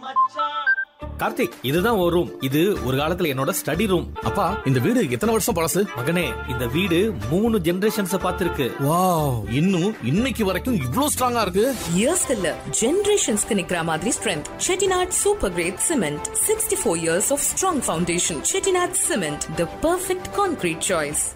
கார்த்திக் இதுதான் ஒரு ரூம் இது ஒரு காலத்துல என்னோட ஸ்டடி ரூம் அப்பா இந்த வீடு எத்தனை வருஷம் பழசு மகனே இந்த வீடு மூணு ஜெனரேஷன்ஸ் பார்த்திருக்கு வாவ் இன்னும் இன்னைக்கு வரைக்கும் இவ்ளோ ஸ்ட்ராங்கா இருக்கு இயர்ஸ் இல்ல ஜெனரேஷன்ஸ்க்கு நிக்கிற மாதிரி strength Chettinad super great cement sixty four years of strong foundation Chettinad cement the perfect concrete choice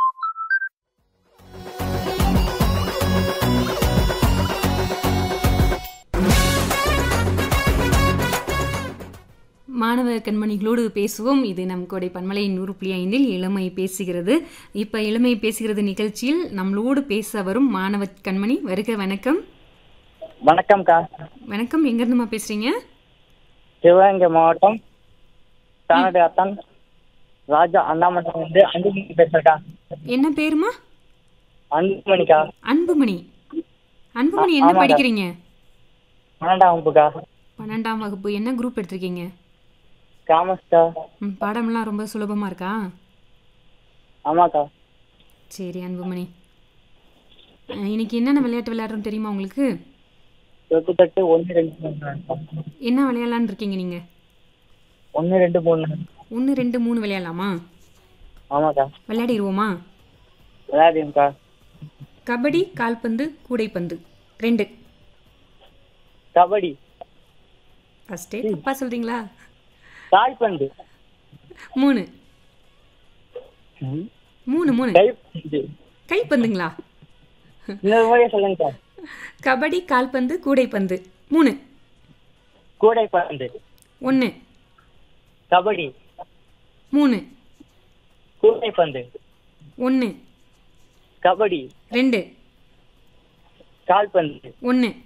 மாணவ கண்மணிகளோடு பேசுவோம் இது நம் கோடை பன்மலை நூறு புள்ளி ஐந்தில் இளமை பேசுகிறது இப்போ இளமை பேசுகிறது நிகழ்ச்சியில் நம்மளோடு பேச வரும் மாணவ கண்மணி வருக வணக்கம் வணக்கம்க்கா வணக்கம் எங்கேருந்துமா பேசுறீங்க சிவகங்கை மாவட்டம் தானடு அத்தான் ராஜா அண்ணாமலை வந்து அன்புமணி பேசுறக்கா என்ன பேருமா அன்புமணிக்கா அன்புமணி அன்புமணி என்ன ஆமாங்க. படிக்கிறீங்க பன்னெண்டாம் வகுப்புக்கா பன்னெண்டாம் வகுப்பு என்ன குரூப் எடுத்திருக்கீங்க காமர்ஸ்க்கா ம், பாடமெல்லாம் ரொம்ப சுலபமாக இருக்கா ஆமாக்கா சரி அன்புமணி அஹ், இன்னைக்கு என்னென்ன விளையாட்டு விளையாடுறோம் தெரியுமா உங்களுக்கு தொட்டு தட்டு ஒன்று ரெண்டு மூணு என்ன விளையாடலான்னு இருக்கீங்க நீங்கள் ஒன்று ரெண்டு மூணு ஒன்று ரெண்டு மூணு விளையாடலாமா ஆமாக்கா விளையாடிடுவோமா விளையாடுங்கக்கா கபடி கால்பந்து கூடைப்பந்து ரெண்டு கபடி ஃபஸ்ட்டே தப்பா சொல்கிறீங்களா கால்பந்து மூணு மூணு மூணு கைப்பந்து கைப்பந்துங்களா இன்னொரு முறையே சொல்லுங்கக்கா கபடி கால்பந்து கூடைப்பந்து மூணு கூடைப்பந்து ஒன்று கபடி மூணு கூடைப்பந்து ஒன்று கபடி ரெண்டு கால்பந்து ஒன்று